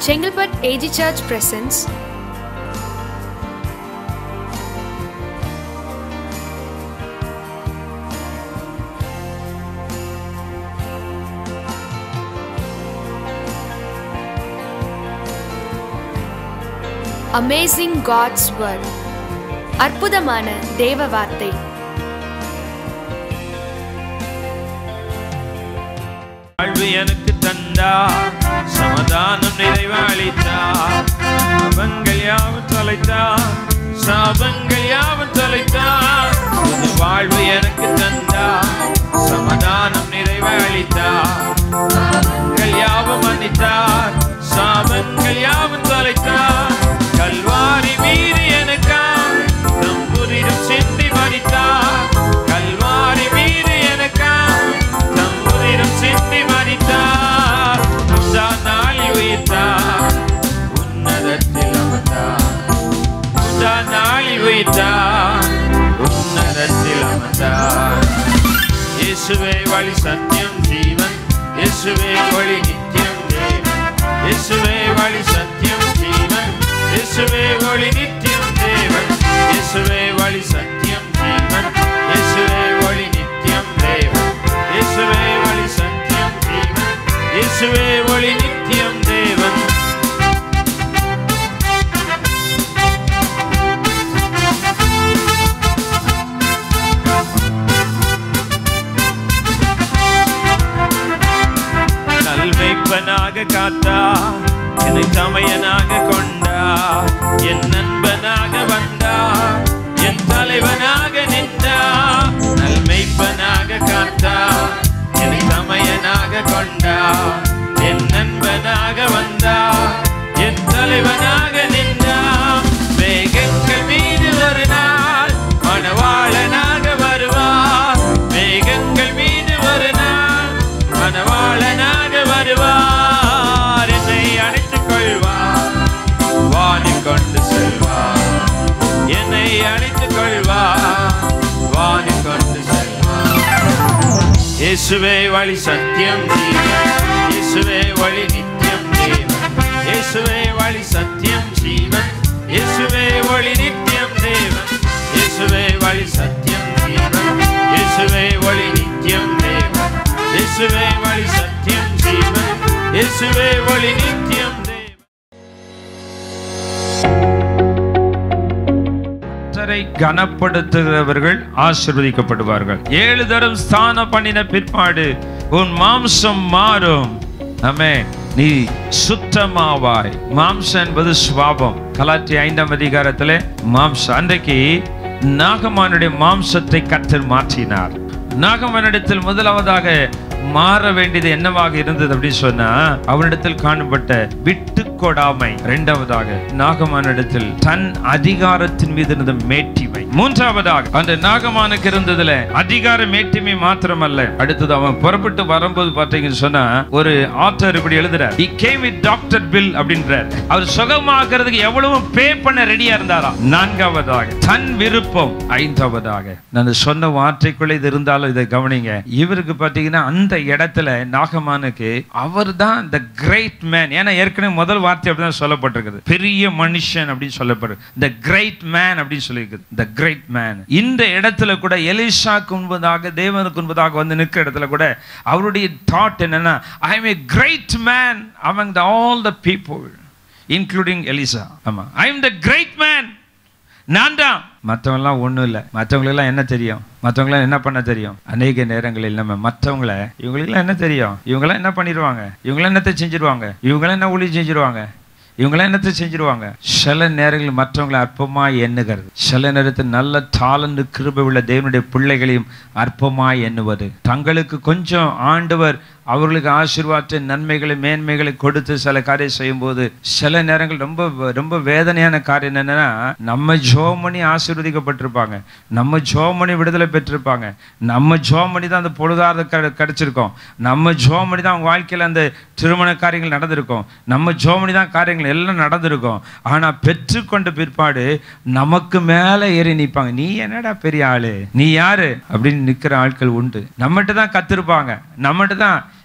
Chengalpet AG Church presents Amazing God's Word அற்புதமான தேவ வார்த்தை வாழ்வு எனக்கு தந்தார் சமாதானம் நிறைவளித்தார் சாபங்கள் யாவும் தொலைத்தார் சாபங்கள் யாவும் தொலைத்தார் புது வாழ்வு எனக்கு தந்தார் சமாதானம் நிறைவளித்தார் சாபங்கள் யாவும் மன்னித்தார் சாபங்கள் யாவும் தொலைத்தார் கல்வாரி மீறி எனக்காய் தம்புரிடம் சென்று மறித்தார் கல்வாரி மீறி எனக்காய் தம்புரிடம் சென்று மறித்தார் முந்தா நாளில் உயிர்த்தார் உன்னதத்தில் அமர்ந்தார் முந்தா நாளில் உயிர்த்தார் உன்னதத்தில் அமர்ந்தார் இயேசுவே வழி சத்தியம் ஜீவன் இயேசுவே வழி நித்தியம் தேவன் இயேசுவே வழி சத்தியம் ஜீவன் இயேசுவே வழி நித்தியம் தேவன் இயேசுவே வழி சத்தியம் ஜீவன் இயேசுவே வழி நித்தியம் தேவன் இயேசுவே வழி சத்தியம் ஜீவன் இயேசுவே வழி நித்தியம் தேவன் நல்மைப்பனாக காத்தா என்னை தமையனாக கொண்டா என் நண்பனாக வந்தா என் தலைவனாக நின்றா நல்மைப்பனாக காத்தா என்னை தமையனாக கொண்டா என் நண்பனாக வந்தா என் தலைவனாக நின்றா மேகங்கள் மீது ஒரு நாள் மணவாளனாக வருவார் மேகங்கள் மீது ஒரு நாள் மணவாளனாக வருவார் என்னை அணைத்துக் கொள்வார் வானில் கொண்டு செல்வார் என்னை அணைத்துக் கொள்வார் வானில் கொண்டு செல்வார் இயேசுவே வழி சத்தியம் ஜீவன் இயேசுவே வழி நித்தியம் தேவன் இயேசுவே வழி சத்தியம் ஜீவன் இயேசுவே வழி நித்தியம் தேவன் இயேசுவே வழி சத்தியம் ஜீவன் இயேசுவே வழி நித்தியம் தேவன் இயேசுவே வழி சத்தியம் ஜீவன் இயேசுவே வழி நித்தியம் தேவன் கர்த்தரை கனப்படுத்துகிறவர்கள் ஆசீர்வதிக்கப்படுவார்கள் ஏழு தரம் ஸ்தானம் பண்ணின பிற்பாடு உன் மாம்சம் மாறும் ஆமே நீ சுத்தமாவாய் மாம்சம் என்பது சுவாபம் கலாச்சி ஐந்தாம் அதிகாரத்திலே மாம்சம் அன்றைக்கு நாகமானுடைய மாம்சத்தை கத்தர் மாற்றினார் நாகமானிடத்தில் முதலாவதாக மாற வேண்டியது என்னவாக இருந்தது அப்படின்னு சொன்னா அவனிடத்தில் காணப்பட்ட விட்டு கொடாமை இரண்டாவதாக நாகமானிடத்தில் தன் அதிகாரத்தின் மீது இருந்த மேட்டிமை மூன்றாவதாக அந்த நாகமானுக்கு இருந்ததுல அதிகார மேட்டிமை மாத்திரமல்ல அடுத்தது அவன் புறப்பட்டு வரும்போது பார்த்தீங்கன்னு சொன்னா ஒரு ஆத்தர் இப்படி எழுதுறார் he came with doctor bill அப்படின்றார் அவர் சுகமாக்குறதுக்கு எவ்வளவு பே பண்ண ரெடியா இருந்தாராம் நான்காவதாக தன் விருப்பம் ஐந்தாவதாக நான் சொன்ன வார்த்தைக்குள்ள இது இருந்தாலும் இதை கவனிங்க இவருக்கு பார்த்தீங்கன்னா அந்த இடத்துல நாகமானுக்கு அவர் தான் the கிரேட் மேன் ஏன்னா ஏற்கனவே முதல் வார்த்தை அப்படிதான் சொல்லப்பட்டிருக்குது பெரிய மனுஷன் அப்படின்னு சொல்லப்படுது the கிரேட் மேன் அப்படின்னு சொல்லியிருக்குது the கிரேட் மேன் இந்த இடத்துல கூட எலிஷாக்கு முன்பதாக தேவனுக்கு முன்பதாக வந்து நிற்கிற இடத்துல கூட அவருடைய தாட் என்னன்னா I am a great man among the all the people including Elisha ஆமா I am the great man நான் தான் மற்றவங்களாம் ஒன்றும் இல்லை மற்றவங்களுக்கெல்லாம் என்ன தெரியும் மற்றவங்களாம் என்ன பண்ண தெரியும் அநேக நேரங்களில் நம்ம மற்றவங்கள இவங்களுக்கெல்லாம் என்ன தெரியும் இவங்களாம் என்ன பண்ணிடுவாங்க இவங்களாம் என்னத்தை செஞ்சிருவாங்க இவங்களாம் என்ன ஊழி செஞ்சிருவாங்க இவங்களாம் என்னத்தை செஞ்சிருவாங்க சில நேரங்களில் மற்றவங்களை அற்பமாய் எண்ணுகிறது சில நேரத்தில் நல்ல தாளந்து கிருபை உள்ள தேவனுடைய பிள்ளைகளையும் அற்பமாய் எண்ணுவது தங்களுக்கு கொஞ்சம் ஆண்டவர் அவர்களுக்கு ஆசீர்வாத நன்மைகளை மேன்மைகளை கொடுத்து சில காரியம் செய்யும்போது சில நேரங்கள் ரொம்ப ரொம்ப வேதனையான காரியம் என்னன்னா நம்ம ஜோமணி ஆசீர்வதிக்கப்பட்டிருப்பாங்க நம்ம ஜோமணி விடுதலை பெற்றிருப்பாங்க நம்ம ஜோமணி தான் அந்த பொழுதாத கிடைச்சிருக்கோம் நம்ம ஜோமணி தான் அவங்க வாழ்க்கையில் அந்த திருமண காரியங்கள் நடந்திருக்கும் நம்ம ஜோமணி தான் காரியங்கள் எல்லாம் நடந்திருக்கும் ஆனா பெற்றுக்கொண்ட பிற்பாடு நமக்கு மேல ஏறி நிற்பாங்க நீ என்னடா பெரிய ஆளு நீ யாரு அப்படின்னு நிக்கிற ஆட்கள் உண்டு நம்மகிட்ட தான் கத்திருப்பாங்க நம்மகிட்ட தான்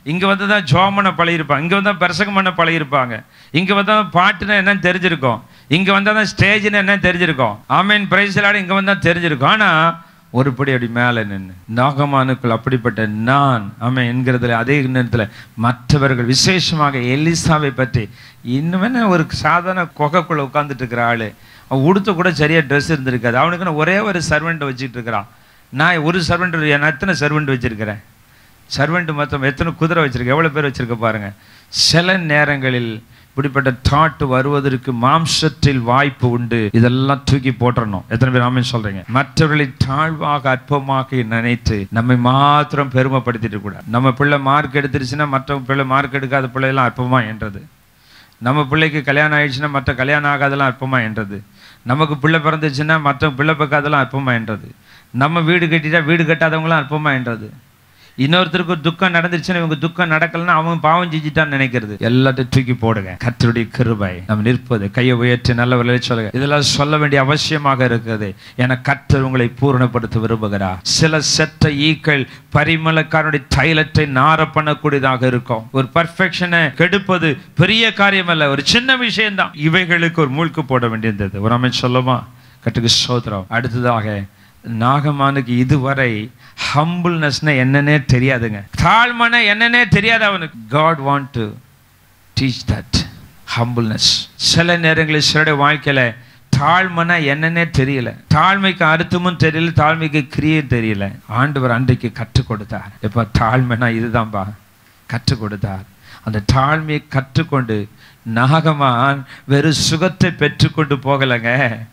இங்க வந்து தான் ஜோம் பண்ண பழகிருப்பாங்க இங்க வந்து தான் பிரசங்கம் பண்ண பழகிருப்பாங்க இங்க வந்து தான் பாட்டுன்னா என்னன்னு தெரிஞ்சிருக்கும் இங்க வந்தா தான் ஸ்டேஜ்னு என்னன்னு தெரிஞ்சிருக்கும் ஆமீன் பிரைஸ்லாட இங்க வந்தா தெரிஞ்சிருக்கும் ஆனா ஒரு படி அப்படி மேலே நின்று நாகமானுக்குள் அப்படிப்பட்ட நான் ஆமாம் என்கிறதுல அதே நேரத்தில் மற்றவர்கள் விசேஷமாக எலிசாவை பற்றி இன்னும் என்ன ஒரு சாதாரண குகைக்குள்ள உட்காந்துட்டு இருக்கிற ஆளு அவன் உடுத்த கூட சரியா ட்ரெஸ் இருந்திருக்காது அவனுக்கு நான் ஒரே ஒரு சர்வெண்ட் வச்சுட்டு இருக்கிறான் நான் ஒரு சர்வெண்ட் நான் எத்தனை சர்வெண்ட் வச்சிருக்கிறேன் சர்வெண்ட் மொத்தம் எத்தனை குதிரை வச்சிருக்க எவ்வளோ பேர் வச்சிருக்க பாருங்க சில நேரங்களில் இப்படிப்பட்ட தாட் வருவதற்கு மாம்சத்தில் வாய்ப்பு உண்டு இதெல்லாம் தூக்கி போட்டுறணும் எத்தனை பேர் ஆமென் சொல்றீங்க மற்றவர்களை தாழ்வாக அற்பமாக நினைத்து நம்மை மாத்திரம் பெருமைப்படுத்திட்டு கூட நம்ம பிள்ளை மார்க் எடுத்துருச்சுன்னா மற்ற பிள்ளை மார்க் எடுக்காத பிள்ளையெல்லாம் அற்பமா என்றது நம்ம பிள்ளைக்கு கல்யாணம் ஆயிடுச்சுன்னா மற்ற கல்யாணம் ஆகாதெல்லாம் அற்பமா என்றது நமக்கு பிள்ளை பிறந்துச்சுன்னா மற்ற பிள்ளை பார்க்காதெல்லாம் அற்பமா என்றது நம்ம வீடு கட்டிட்டா வீடு கட்டாதவங்களாம் அற்பமா என்றது இன்னொருத்தருக்கு ஒரு துக்கம் நடந்துருச்சுன்னா இவங்க துக்கம் நடக்கலன்னா அவன் பாவம் செஞ்சுட்டான்னு நினைக்கிறது எல்லாத்தையும் தூக்கி போடுங்க கர்த்தருடைய கிருபை நம்ம நிற்பது கையை உயர்த்தி நல்ல விளைய சொல்லுங்க இதெல்லாம் சொல்ல வேண்டிய அவசியமாக இருக்குது என கர்த்தர் உங்களை பூரணப்படுத்த விரும்புகிறார் சில செத்த ஈக்கள் பரிமளக்காரனுடைய தைலத்தை நார பண்ணக்கூடியதாக இருக்கும் ஒரு பர்ஃபெக்ஷனை கெடுப்பது பெரிய காரியம் அல்ல ஒரு சின்ன விஷயம்தான் இவைகளுக்கு ஒரு மூழ்கு போட வேண்டியிருந்தது ஒரு அமைச்சு சொல்லுமா கட்டுக்கு சோதரம் அடுத்ததாக நாகமானுக்கு இதுவரை ஹம்பிள்னஸ்னா என்னன்னே தெரியாதுங்க தாழ்மனை என்னன்னே தெரியாது அவனுக்கு God want to teach that humbleness சில நேரங்களில் சிலருடைய வாழ்க்கையில தாழ்மைனா என்னன்னே தெரியல தாழ்மைக்கு அர்த்தமும் தெரியல தாழ்மைக்கு கிரியும் தெரியல ஆண்டவர் அன்றைக்கு கற்றுக் கொடுத்தார் இப்ப தாழ்மைனா இதுதான்பா கற்றுக் கொடுத்தார் அந்த தாழ்மையை கற்றுக்கொண்டு நாகமான் வெறும் சுகத்தை பெற்றுக்கொண்டு போகலைங்க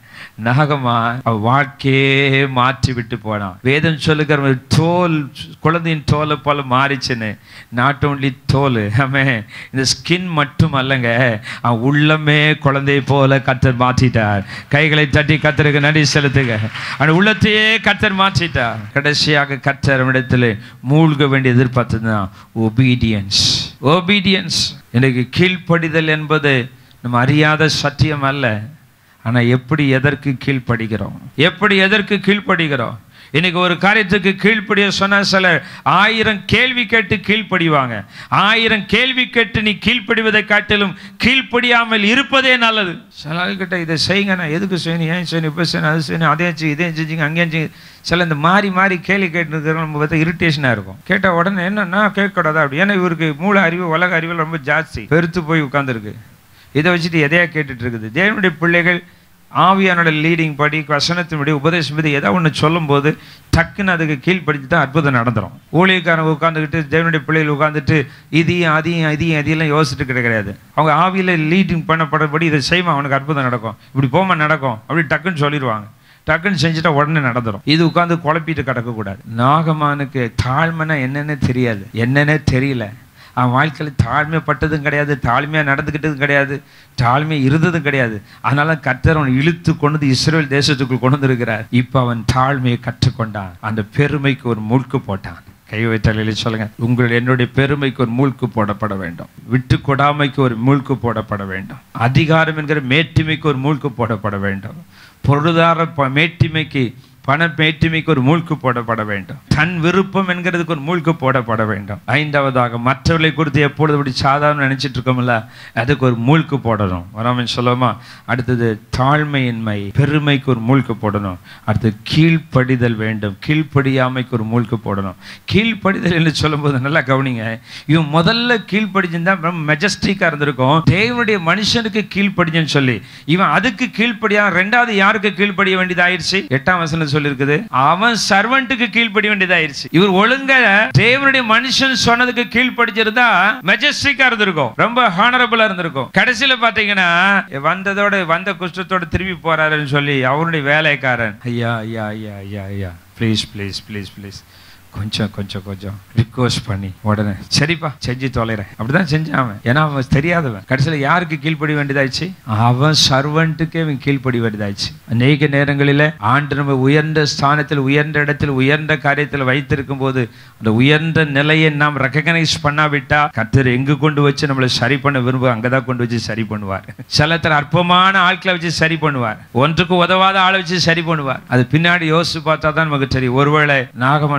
நாகமான் அவ வாழ்க்கையே மாற்றி விட்டு போனான் வேதம் சொல்லுகிற ஒரு தோல் குழந்தையின் தோலை போல மாறிச்சுன்னு நாட் ஓன்லி தோல் ஆமே இந்த ஸ்கின் மட்டும் அல்லங்க அவன் உள்ளமே குழந்தையை போல கத்தர் மாற்றிட்டார் கைகளை தட்டி கத்தருக்கு நன்றி செலுத்துங்க அந்த உள்ளத்தையே கத்தர் மாற்றிட்டார் கடைசியாக கத்தர் இடத்துல மூழ்க வேண்டிய எதிர்பார்த்ததுதான் ஒபீடியன்ஸ் ஒபீடியன்ஸ் எனக்கு கீழ்ப்படிதல் என்பது நம்ம அறியாத சத்தியம் அல்ல ஆனா எப்படி எதற்கு கீழ்ப்படுகிறோம் எப்படி எதற்கு கீழ்ப்படுகிறோம் இன்னைக்கு ஒரு காரியத்துக்கு கீழ்ப்படிய சொன்ன சில ஆயிரம் கேள்வி கேட்டு கீழ்ப்படிவாங்க ஆயிரம் கேள்வி கேட்டு நீ கீழ்ப்படிவதை காட்டிலும் கீழ்ப்படியாமல் இருப்பதே நல்லது சில ஆள்கிட்ட இதை செய்யுங்க நான் எதுக்கு செய்யணும் ஏன் செய்யணும் இப்போ செய்யணும் அது செய்யணும் அதே செய் இதே செஞ்சுங்க அங்கேயும் செய்யுங்க சில இந்த மாறி மாறி கேள்வி கேட்டு நம்ம பார்த்தா இரிட்டேஷனாக இருக்கும் கேட்ட உடனே என்னன்னா கேட்கக்கூடாது அப்படி ஏன்னா இவருக்கு மூளை அறிவு உலக அறிவு ரொம்ப ஜாஸ்தி பெருத்து போய் உட்காந்துருக்கு இதை வச்சுட்டு எதையா கேட்டுட்டு இருக்குது தேவனுடைய பிள்ளைகள் ஆவியானோட லீடிங் படி வசனத்தின்படி உபதேசம் படி ஏதாவது ஒன்று சொல்லும்போது டக்குன்னு அதுக்கு கீழ்ப்படிச்சு தான் அற்புதம் நடந்துரும் ஊழியக்காரங்க உட்காந்துக்கிட்டு தேவனுடைய பிள்ளைகள் உட்காந்துட்டு இதையும் அதையும் இதையும் இதையெல்லாம் யோசிச்சுட்டு கிடையாது அவங்க ஆவியில் லீடிங் பண்ணப்படுறபடி இதை செய்வான் அவனுக்கு அற்புதம் நடக்கும் இப்படி போமா நடக்கும் அப்படி டக்குன்னு சொல்லிடுவாங்க டக்குன்னு செஞ்சுட்டா உடனே நடந்துரும் இது உட்காந்து குழப்பிட்டு கிடக்கக்கூடாது நாகமானுக்கு தாழ்மைனா என்னன்னே தெரியாது என்னன்னே தெரியல அவன் வாழ்க்கையில் தாழ்மைப்பட்டதும் கிடையாது தாழ்மையாக நடந்துக்கிட்டதும் கிடையாது தாழ்மை இருந்ததும் கிடையாது அதனால கர்த்தர் அவன் இழுத்து கொண்டு வந்து இஸ்ரேல் தேசத்துக்குள் கொண்டு வந்திருக்கிறார் இப்போ அவன் தாழ்மையை கற்றுக்கொண்டான் அந்த பெருமைக்கு ஒரு மூழ்கு போட்டான் கை வைத்தாலே சொல்லுங்க உங்கள் என்னுடைய பெருமைக்கு ஒரு மூழ்கு போடப்பட வேண்டும் விட்டு கொடாமைக்கு ஒரு மூழ்கு போடப்பட வேண்டும் அதிகாரம் என்கிற மேட்டிமைக்கு ஒரு மூழ்கு போடப்பட வேண்டும் பொருளாதார ப- மேட்டிமைக்கு பண மேட்டிமைக்கு ஒரு மூழ்கு போடப்பட வேண்டும் தன் விருப்பம் என்கிறதுக்கு ஒரு மூழ்கு போடப்பட வேண்டும் ஐந்தாவதாக மற்றவர்களை குறித்து எப்பொழுது இப்படி சாதாரண நினைச்சிட்டு இருக்கோம்ல அதுக்கு ஒரு மூழ்கு போடணும் வராமன் சொல்லுவோமா அடுத்தது தாழ்மையின்மை பெருமைக்கு ஒரு மூழ்கு போடணும் அடுத்தது கீழ்ப்படிதல் வேண்டும் கீழ்ப்படியாமைக்கு ஒரு மூழ்கு போடணும் கீழ்ப்படிதல் என்று சொல்லும்போது நல்லா கவனிங்க இவன் முதல்ல கீழ்ப்படிஞ்சிருந்தா ரொம்ப மெஜஸ்டிக்காக இருந்திருக்கும் தேவனுடைய மனுஷனுக்கு கீழ்ப்படிஞ்சன்னு சொல்லி இவன் அதுக்கு கீழ்ப்படியா ரெண்டாவது யாருக்கு கீழ்ப்படிய வேண்டியதாயிருச்சு எட்டாம் வசனம் சொல்லியிருக்குது அவன் சர்வெண்ட்டுக்கு கீழ்ப்படிய வேண்டியதாயிருச்சு இவர் ஒழுங்கா தேவனுடைய மனுஷன் சொன்னதுக்கு கீழ்ப்படிச்சிருந்தா மெஜஸ்டிக்கா இருந்திருக்கும் ரொம்ப ஹானரபிளா இருந்திருக்கும் கடைசியில பாத்தீங்கன்னா வந்ததோட வந்த குஷ்டத்தோட திரும்பி போறாருன்னு சொல்லி அவருடைய வேலைக்காரன் ஐயா ஐயா ஐயா ஐயா ஐயா ப்ளீஸ் ப்ளீஸ் ப்ளீஸ் ப்ளீஸ் கொஞ்சம் கொஞ்சம் கொஞ்சம் ரிக்வஸ்ட் பண்ணி உடனே சரிப்பா செஞ்சு தொலைறேன் அப்படிதான் செஞ்சான் அவன் ஏன்னா அவன் தெரியாதவன் கடைசியில் யாருக்கு கீழ்ப்படி வேண்டியதாச்சு அவன் சர்வெண்ட்டுக்கே அவன் கீழ்ப்படி வேண்டியதாச்சு அநேக நேரங்களில் ஆண்டு நம்ம உயர்ந்த ஸ்தானத்தில் உயர்ந்த இடத்தில் உயர்ந்த காரியத்தில் வைத்திருக்கும் போது அந்த உயர்ந்த நிலையை நாம் ரெக்கக்னைஸ் பண்ணாவிட்டா கர்த்தர் எங்கு கொண்டு வச்சு நம்மளை சரி பண்ண விரும்ப அங்கதான் கொண்டு வச்சு சரி பண்ணுவார் சிலத்தில் அற்பமான ஆட்களை வச்சு சரி பண்ணுவார் ஒன்றுக்கு உதவாத ஆளை வச்சு சரி பண்ணுவார் அது பின்னாடி யோசிச்சு பார்த்தா தான் நமக்கு தெரியும் ஒருவேளை நாகமன் சுகமா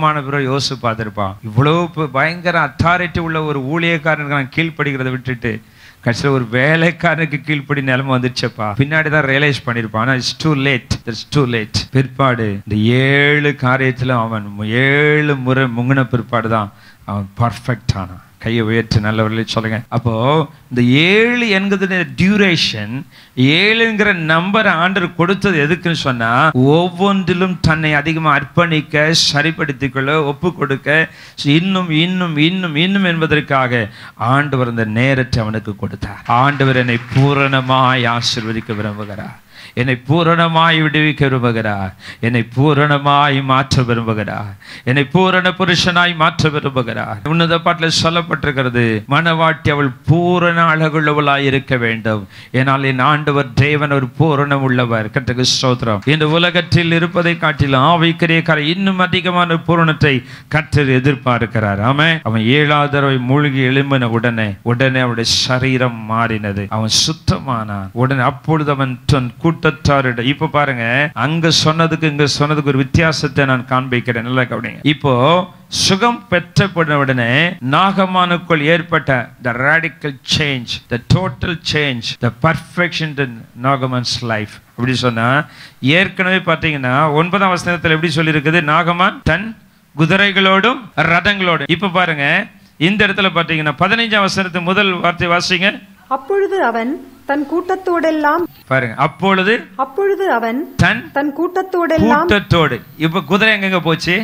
சுகமான பிறகு யோசிச்சு பார்த்துருப்பான் இவ்வளோ ப- பயங்கர அத்தாரிட்டி உள்ள ஒரு ஊழியக்காரனுக்கு நான் கீழ்ப்படுகிறத விட்டுட்டு கடைசியில் ஒரு வேலைக்காரனுக்கு கீழ்ப்படி நிலைமை வந்துருச்சப்பா பின்னாடி தான் ரியலைஸ் பண்ணியிருப்பான் ஆனால் it's too late it's too late பிற்பாடு இந்த ஏழு காரியத்தில் அவன் ஏழு முறை முங்கின பிற்பாடு தான் அவன் பர்ஃபெக்ட் ஆனான் கையை உயர்த்தி நல்லவர்களே சொல்லுங்க அப்போ இந்த ஏழு என்கிறது டியூரேஷன் ஏழுங்கிற நம்பர் ஆண்டர் கொடுத்தது எதுக்குன்னு சொன்னா ஒவ்வொன்றிலும் தன்னை அதிகமா அர்ப்பணிக்க சரிப்படுத்திக் கொள்ள ஒப்பு கொடுக்க இன்னும் இன்னும் இன்னும் இன்னும் என்பதற்காக ஆண்டவர் இந்த நேரத்தை அவனுக்கு கொடுத்தார் ஆண்டவர் என்னை பூரணமாய் ஆசீர்வதிக்க விரும்புகிறார் என்னை பூரணமாய் விடுவிக்க விரும்புகிறார் என்னை பூரணமாய் மாற்ற விரும்புகிறார் என்னை பூரண புருஷனாய் மாற்ற விரும்புகிறார் உன்னத பாட்டில் சொல்லப்பட்டிருக்கிறது மனவாட்டி அவள் பூரண அழகுள்ளவளாய் இருக்க வேண்டும் ஏனால் என் ஆண்டவர் தேவன் ஒரு பூரணம் உள்ளவர் கட்டுக்கு ஸ்தோத்திரம் இந்த உலகத்தில் இருப்பதை காட்டிலும் ஆவிக்கிரிய கரை இன்னும் அதிகமான பூரணத்தை கற்றர் எதிர்பார்க்கிறார் ஆமே அவன் ஏழாவது தடவை மூழ்கி எழும்பின உடனே உடனே அவனுடைய சரீரம் மாறினது அவன் சுத்தமானான் உடனே அப்பொழுது அவன் தன் கூட்டத்தாரிடம் இப்ப பாருங்க அங்க சொன்னதுக்கு இங்க சொன்னதுக்கு ஒரு வித்தியாசத்தை நான் காண்பிக்கிறேன் நல்லா கவனிங்க இப்போ சுகம் பெற்றப்பட்ட உடனே நாகமானுக்குள் ஏற்பட்ட the radical change the total change the perfection Naaman's life அப்படி சொன்னா ஏற்கனவே பார்த்தீங்கன்னா ஒன்பதாம் வசனத்தில் எப்படி சொல்லியிருக்குது நாகமான் தன் குதிரைகளோடும் ரதங்களோடும் இப்ப பாருங்க இந்த இடத்துல பார்த்தீங்கன்னா பதினைஞ்சாம் வசனத்து முதல் வார்த்தை வாசிங்க அப்பொழுது அவன் தன் கூட்டத்தோடெல்லாம் பாருங்க அப்பொழுது அப்பொழுது அவன் தன் தன் கூட்டத்தோடெல்லாம் கூட்டத்தோடு இப்ப குதிரை எங்கெங்க போச்சு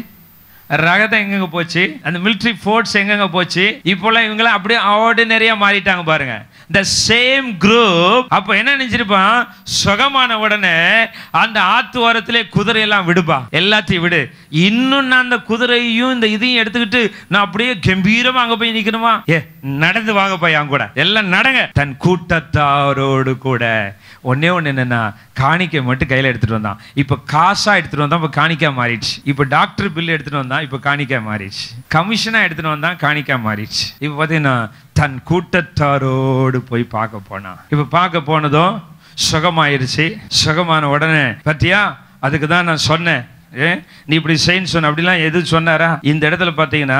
ரகதம் எங்கெங்க போச்சு அந்த military ஃபோர்ஸ் எங்கெங்க போச்சு இப்போலாம் இவங்களாம் அப்படியே ஆர்டினரியா மாறிட்டாங்க பாருங்க the சேம் குரூப் அப்ப என்ன நினைச்சிருப்பான் சுகமான உடனே அந்த ஆத்து ஓரத்திலே குதிரையெல்லாம் விடுப்பா எல்லாத்தையும் விடு இன்னும் நான் அந்த குதிரையும் இந்த இதையும் எடுத்துக்கிட்டு நான் அப்படியே கம்பீரமா அங்க போய் நிக்கணுமா ஏ நடந்து வாங்கப்பா என் கூட எல்லாம் நடங்க தன் கூட்டத்தாரோடு கூட ஒண்ணே ஒண்ணு என்னன்னா காணிக்கை மட்டும் கையில எடுத்துட்டு வந்தான் இப்ப காசா எடுத்துட்டு வந்தான் இப்ப காணிக்கா மாறிடுச்சு இப்ப டாக்டர் பில் எடுத்துட்டு வந்தான் இப்ப காணிக்கா மாறிடுச்சு கமிஷனா எடுத்துட்டு வந்தான் காணிக்கா மாறிடுச்சு இப்ப பாத்தீங்கன்னா தன் கூட்டத்தாரோடு போய் பார்க்க போனான் இப்ப பார்க்க போனதும் சுகமாயிருச்சு சுகமான உடனே பத்தியா அதுக்கு தான் நான் சொன்னேன் ஏ நீ இப்படி செய்யன்னு சொன்ன அப்படிலாம் எது சொன்னாரா இந்த இடத்துல பார்த்தீங்கன்னா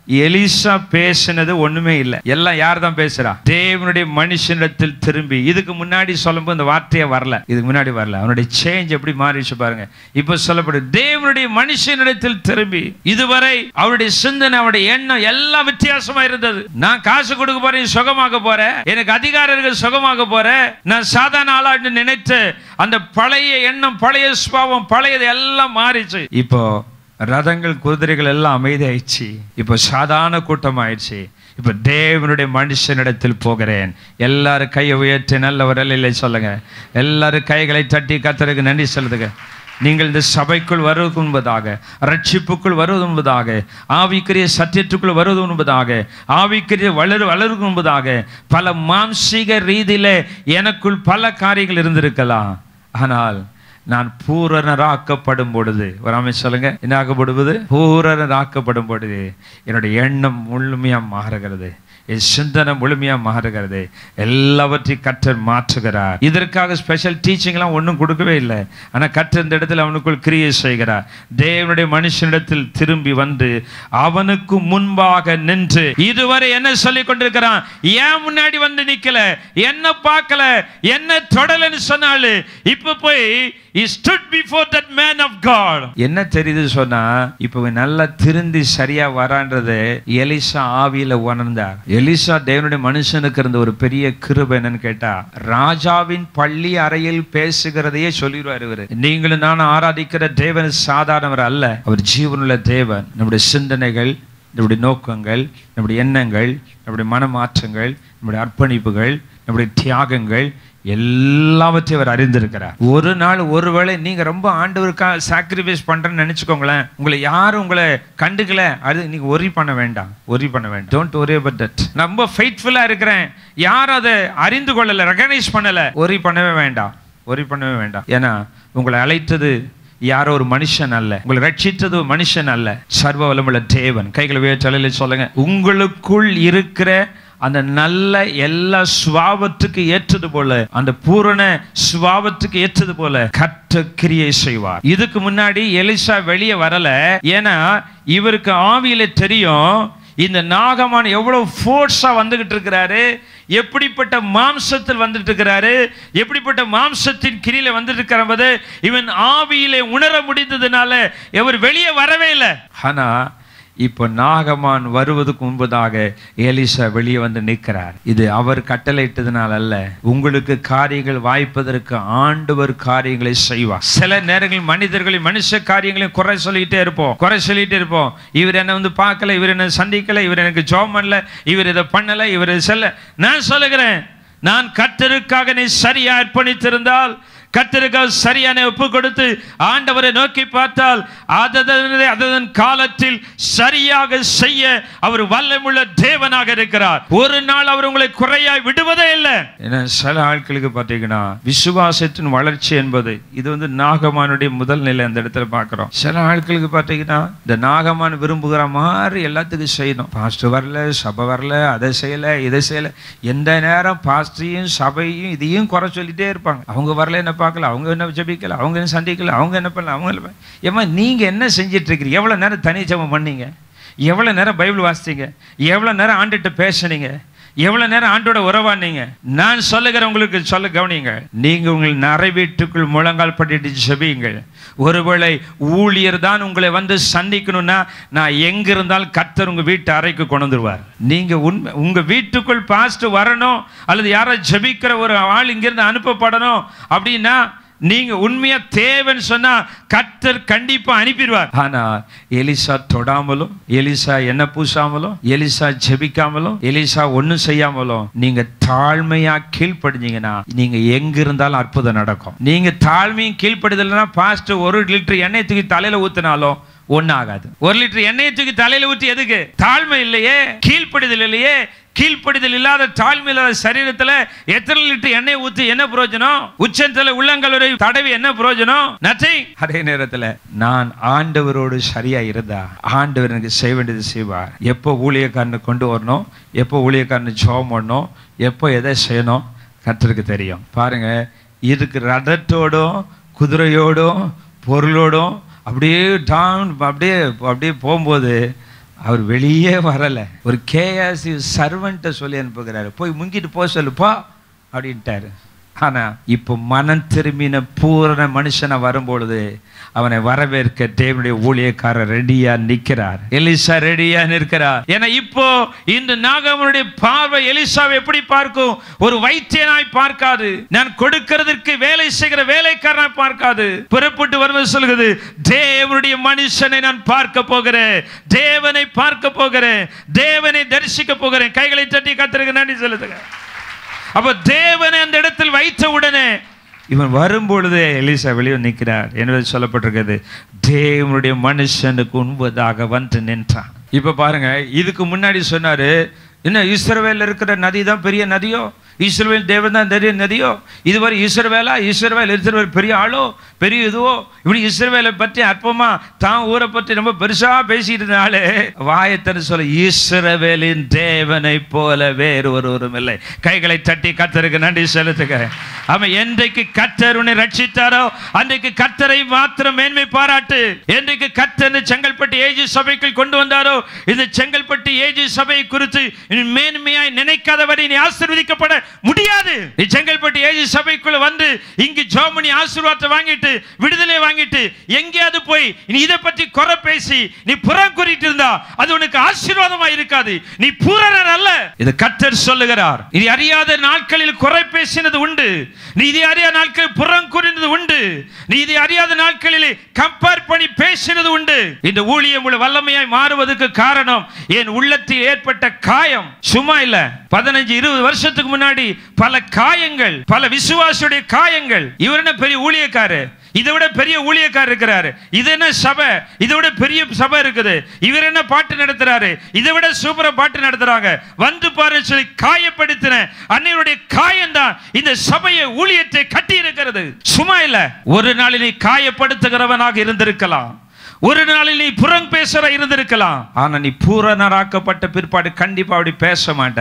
எலிசா பேசினது ஒண்ணுமே இல்லை எல்லாம் யார் தான் பேசுறா தேவனுடைய மனுஷனிடத்தில் திரும்பி இதுக்கு முன்னாடி சொல்லும்போது இந்த வார்த்தையே வரல இதுக்கு முன்னாடி வரல அவனுடைய சேஞ்ச் எப்படி மாறிடுச்சு பாருங்க இப்போ சொல்லப்படுது தேவனுடைய மனுஷனிடத்தில் திரும்பி இதுவரை அவருடைய சிந்தனை அவருடைய எண்ணம் எல்லாம் வித்தியாசமா இருந்தது நான் காசு கொடுக்க போறேன் சுகமாக போறேன் எனக்கு அதிகாரர்கள் சுகமாக போறேன் நான் சாதாரண ஆளான்னு நினைத்து அந்த பழைய எண்ணம் பழைய சுபாவம் பழையது எல்லாம் மாறிச்சு இப்போ ரதங்கள் குதிரைகள் எல்லாம் அமைதியாயிடுச்சு இப்போ சாதாரண கூட்டம் ஆயிடுச்சு இப்போ தேவனுடைய மனுஷனிடத்தில் போகிறேன் எல்லாரும் கையை உயர்த்தி நல்ல ஒரு இல்லை சொல்லுங்க எல்லாரும் கைகளை தட்டி கத்தருக்கு நன்றி சொல்லுதுங்க நீங்கள் இந்த சபைக்குள் வருவது என்பதாக ரட்சிப்புக்குள் வருவது என்பதாக ஆவிக்குரிய சத்தியத்துக்குள் வருவது என்பதாக ஆவிக்குரிய வளரு வளருவது என்பதாக பல மாம்சீக ரீதியில எனக்குள் பல காரியங்கள் இருந்திருக்கலாம் ஆனால் நான் பூரணராக்கப்படும் பொழுது வராம சொல்லுங்க என்ன ஆக்கப்படுவது பூரணராக்கப்படும் பொழுது என்னுடைய எண்ணம் முழுமையா மாறுகிறது என் சிந்தனை முழுமையா மாறுகிறது எல்லாவற்றையும் கற்றர் மாற்றுகிறார் இதற்காக ஸ்பெஷல் டீச்சிங்லாம் ஒன்றும் கொடுக்கவே இல்லை ஆனா கற்ற இந்த இடத்துல அவனுக்குள் கிரியை செய்கிறார் தேவனுடைய மனுஷனிடத்தில் திரும்பி வந்து அவனுக்கு முன்பாக நின்று இதுவரை என்ன சொல்லி கொண்டிருக்கிறான் ஏன் முன்னாடி வந்து நிக்கல என்ன பார்க்கல என்ன தொடலன்னு சொன்னாலு இப்ப போய் he stood before that man of god என்ன தெரியுது சொன்னா இப்போ இவன் நல்லா திருந்தி சரியா வரான்றது எலிசா ஆவியில உணர்ந்தார் எலிசா தேவனுடைய மனுஷனுக்கு இருந்த ஒரு பெரிய கிருபை என்னன்னு கேட்டா ராஜாவின் பள்ளி அறையில் பேசுகிறதையே சொல்லிடுவார் இவரு நீங்களும் நானும் ஆராதிக்கிற தேவன் சாதாரணவர் அல்ல அவர் ஜீவனுள்ள தேவன் நம்முடைய சிந்தனைகள் நம்முடைய நோக்கங்கள் நம்முடைய எண்ணங்கள் நம்முடைய மனமாற்றங்கள் நம்முடைய அர்ப்பணிப்புகள் நம்முடைய தியாகங்கள் எல்லாவற்றையும் அவர் அறிந்திருக்கிறார் ஒரு நாள் ஒருவேளை நீங்க ரொம்ப ஆண்டவருக்காக சாக்ரிஃபைஸ் பண்றேன்னு நினைச்சுக்கோங்களேன் உங்களை யாரும் உங்களை கண்டுக்கல அது நீங்க ஒரி பண்ண வேண்டாம் ஒரி பண்ண வேண்டாம் டோன்ட் ஒரி அபவுட் தட் நான் ரொம்ப ஃபெய்ட்ஃபுல்லா இருக்கிறேன் யாரும் அதை அறிந்து கொள்ளல ரெகனைஸ் பண்ணல ஒரி பண்ணவே வேண்டாம் ஒரி பண்ணவே வேண்டாம் ஏன்னா உங்களை அழைத்தது யாரோ ஒரு மனுஷன் அல்ல உங்களை ரட்சித்தது ஒரு மனுஷன் அல்ல சர்வ வல்லமுள்ள தேவன் கைகளை உயர்த்தலையில சொல்லுங்க உங்களுக்குள் இருக்கிற அந்த நல்ல எல்லா சுவாபத்துக்கு ஏற்றது போல அந்த பூரண சுவாபத்துக்கு ஏற்றது போல கற்ற கிரியை செய்வார் இதுக்கு முன்னாடி எலிசா வெளியே வரல ஏன்னா இவருக்கு ஆவியில தெரியும் இந்த நாகமான் எவ்வளவு ஃபோர்ஸா வந்துகிட்டு இருக்கிறாரு எப்படிப்பட்ட மாம்சத்தில் வந்துட்டு இருக்கிறாரு எப்படிப்பட்ட மாம்சத்தின் கிரியில வந்துட்டு இருக்கிறது இவன் ஆவியிலே உணர முடிந்ததுனால இவர் வெளியே வரவே இல்லை ஆனா இப்போ நாகமான் வருவதற்கு முன்பதாக எலிசா வெளியே வந்து நிற்கிறார் இது அவர் கட்டளையிட்டதுனால அல்ல உங்களுக்கு காரியங்கள் வாய்ப்பதற்கு ஆண்டவர் காரியங்களை செய்வார் சில நேரங்களில் மனிதர்களின் மனுஷ காரியங்களையும் குறை சொல்லிட்டே இருப்போம் குறை சொல்லிட்டே இருப்போம் இவர் என்ன வந்து பார்க்கல இவர் என்ன சந்திக்கல இவர் எனக்கு ஜோம் பண்ணல இவர் இதை பண்ணல இவர் செல்ல நான் சொல்லுகிறேன் நான் கர்த்தருக்காக நீ சரியா அர்ப்பணித்திருந்தால் கர்த்தருக்காக சரியான ஒப்பு கொடுத்து ஆண்டவரை நோக்கி பார்த்தால் அததன் அதன் காலத்தில் சரியாக செய்ய அவர் வல்லமுள்ள தேவனாக இருக்கிறார் ஒரு நாள் அவர் உங்களை குறையாய் விடுவதே இல்லை ஏன்னா சில ஆட்களுக்கு பார்த்தீங்கன்னா விசுவாசத்தின் வளர்ச்சி என்பது இது வந்து நாகமானுடைய முதல் நிலை அந்த இடத்துல பார்க்கிறோம் சில ஆட்களுக்கு பார்த்தீங்கன்னா இந்த நாகமான் விரும்புகிற மாதிரி எல்லாத்துக்கும் செய்யணும் பாஸ்டர் வரல சபை வரல அதை செய்யல இதை செய்யல எந்த நேரம் பாஸ்டரையும் சபையும் இதையும் குறை சொல்லிட்டே இருப்பாங்க அவங்க வரல என்ன பார்க்கல அவங்க என்ன ஜெபிக்கல அவங்க என்ன சந்திக்கல அவங்க என்ன பண்ணல அவங்க என்ன பண்ணல. ஏம்மா நீங்க என்ன செஞ்சிட்டு இருக்கிறீங்க எவ்வளவு நேரம் தனி ஜெபம் பண்ணீங்க எவ்வளவு நேரம் பைபிள் வாசிச்சீங்க எவ்வளவு நேரம் ஆண்டுகிட்ட பேசுனீங்க எவ்வளவு நேரம் ஆண்டோட உறவானீங்க நான் சொல்லுகிறேன் உங்களுக்கு சொல்ல கவனிங்க நீங்க உங்கள் நரை வீட்டுக்குள் முழங்கால் படிட்டு ஜெபியுங்கள் ஒருவேளை ஊழியர் தான் உங்களை வந்து சந்திக்கணும்னா நான் எங்க இருந்தாலும் கர்த்தர் உங்க வீட்டு அறைக்கு கொண்டு வந்துருவார் நீங்க உண்மை உங்க வீட்டுக்குள் பாஸ்ட் வரணும் அல்லது யாரோ ஜெபிக்கிற ஒரு ஆள் இங்கிருந்து அனுப்பப்படணும் அப்படின்னா நீங்க உண்மையா தேவைன்னு சொன்னா கர்த்தர் கண்டிப்பா அனுப்பிடுவார் ஆனா எலிசா தொடாமலும் எலிசா என்ன பூசாமலும் எலிசா ஜெபிக்காமலும் எலிசா ஒண்ணும் செய்யாமலும் நீங்க தாழ்மையா கீழ்ப்படிஞ்சீங்கன்னா நீங்க எங்க இருந்தாலும் அற்புதம் நடக்கும் நீங்க தாழ்மையும் கீழ்ப்படுதல்னா பாஸ்ட் ஒரு லிட்டர் எண்ணெய் தூக்கி தலையில ஊத்தினாலும் ஒன்றும் ஆகாது ஒரு லிட்டர் எண்ணெயை தூக்கி தலையில ஊற்றி எதுக்கு தாழ்மை இல்லையே கீழ்ப்படிதல் இல்லையே கீழ்ப்படிதல் இல்லாத தாழ்மை இல்லாத சரீரத்துல எத்தனை லிட்டர் எண்ணெய் ஊத்தி என்ன பிரயோஜனம் உச்சத்துல உள்ளங்கள் வரை தடவி என்ன பிரயோஜனம் நத்திங் அதே நேரத்துல நான் ஆண்டவரோடு சரியா இருந்தா ஆண்டவர் எனக்கு செய்ய வேண்டியது செய்வார் எப்போ ஊழியக்காரனை கொண்டு வரணும் எப்போ ஊழியக்காரனை ஜோம் பண்ணணும் எப்போ எதை செய்யணும் கர்த்தருக்கு தெரியும் பாருங்க இதுக்கு ரதத்தோடும் குதிரையோடும் பொருளோடும் அப்படியே டான் அப்படியே அப்படியே போகும்போது அவர் வெளியே வரலை ஒரு கேஎஸ்சி சர்வன்ட்டை சொல்லி அனுப்புகிறாரு போய் முங்கிட்டு போக சொல்லுப்பா அப்படின்ட்டாரு ஆனா இப்போ மனம் திரும்பின பூரண மனுஷனை வரும்பொழுது அவனை வரவேற்க தேவனுடைய ஊழியக்காரர் ரெடியா நிற்கிறார் எலிசா ரெடியா நிற்கிறார் ஏன்னா இப்போ இந்த நாகமனுடைய பார்வை எலிசாவை எப்படி பார்க்கும் ஒரு வைத்தியனாய் பார்க்காது நான் கொடுக்கிறதற்கு வேலை செய்கிற வேலைக்காரனாய் பார்க்காது புறப்பட்டு வருவது சொல்கிறது தேவனுடைய மனுஷனை நான் பார்க்க போகிறேன் தேவனை பார்க்க போகிறேன் தேவனை தரிசிக்க போகிறேன் கைகளை தட்டி கத்திருக்கு நன்றி சொல்லுதுங்க அப்ப தேவனை அந்த இடத்தில் வைத்த உடனே இவன் வரும்பொழுதே எலிசா வெளியே நிற்கிறார் என்பது சொல்லப்பட்டிருக்கிறது தேவனுடைய மனுஷனுக்கு உண்பதாக வந்து நின்றான் இப்ப பாருங்க இதுக்கு முன்னாடி சொன்னாரு என்ன இஸ்ரவேல இருக்கிற நதி தான் பெரிய நதியோ இஸ்ரவேல் தேவன் தான் பெரிய நதியோ இதுவரை இஸ்ரவேலா இஸ்ரவேல் இஸ்ரவேல் பெரிய ஆளோ பெரிய இதுவோ இப்படி இஸ்ரவேலை பற்றி அற்பமா தான் ஊரை பற்றி ரொம்ப பெருசா பேசிட்டு இருந்தாலே வாயத்தன்னு சொல்ல இஸ்ரவேலின் தேவனை போல வேறு ஒருவரும் இல்லை கைகளை தட்டி கத்தருக்கு நன்றி செலுத்துக அவன் என்றைக்கு கத்தர் உன்னை ரட்சித்தாரோ அன்றைக்கு கத்தரை மாத்திரம் மேன்மை பாராட்டு என்றைக்கு கத்தர் செங்கல்பட்டு ஏஜி சபைக்குள் கொண்டு வந்தாரோ இந்த செங்கல்பட்டு ஏஜி சபை குறித்து நீ மேன்மையாய் நினைக்காதவரை நீ ஆசீர்வதிக்கப்பட முடியாது நீ செங்கல்பட்டு ஏஜி சபைக்குள்ள வந்து இங்கு ஜோமனி ஆசீர்வாதத்தை வாங்கிட்டு விடுதலை வாங்கிட்டு எங்கேயாவது போய் நீ இதை பற்றி குறை பேசி நீ புறம் கூறிட்டு இருந்தா அது உனக்கு ஆசீர்வாதமா இருக்காது நீ பூரணர் அல்ல இது கத்தர் சொல்லுகிறார் இது அறியாத நாட்களில் குறை பேசினது உண்டு நீ இதை அறியாத நாட்களில் புறம் கூறினது உண்டு நீ இதை அறியாத நாட்களில் கம்பேர் பண்ணி பேசினது உண்டு இந்த ஊழியம் உள்ள வல்லமையாய் மாறுவதற்கு காரணம் என் உள்ளத்தில் ஏற்பட்ட காயம் சும்மா இல்ல பதினஞ்சு இருபது வருஷத்துக்கு முன்னாடி பல காயங்கள் பல விசுவாசியுடைய காயங்கள் இவர் என்ன பெரிய ஊழியக்காரு இதை விட பெரிய ஊழியக்காரர் இருக்கிறாரு இது என்ன சபை இதை விட பெரிய சபை இருக்குது இவர் என்ன பாட்டு நடத்துறாரு இதை விட சூப்பரா பாட்டு நடத்துறாங்க வந்து பாரு சொல்லி காயப்படுத்தின அன்னையுடைய காயம்தான் இந்த சபையை ஊழியத்தை கட்டி இருக்கிறது சும்மா இல்ல ஒரு நாளில் நீ காயப்படுத்துகிறவனாக இருந்திருக்கலாம் ஒரு நாளில் நீ புறம் பேசுற இருந்திருக்கலாம் ஆனா நீ பூரணராக்கப்பட்ட பிற்பாடு கண்டிப்பா அப்படி பேச மாட்டேன்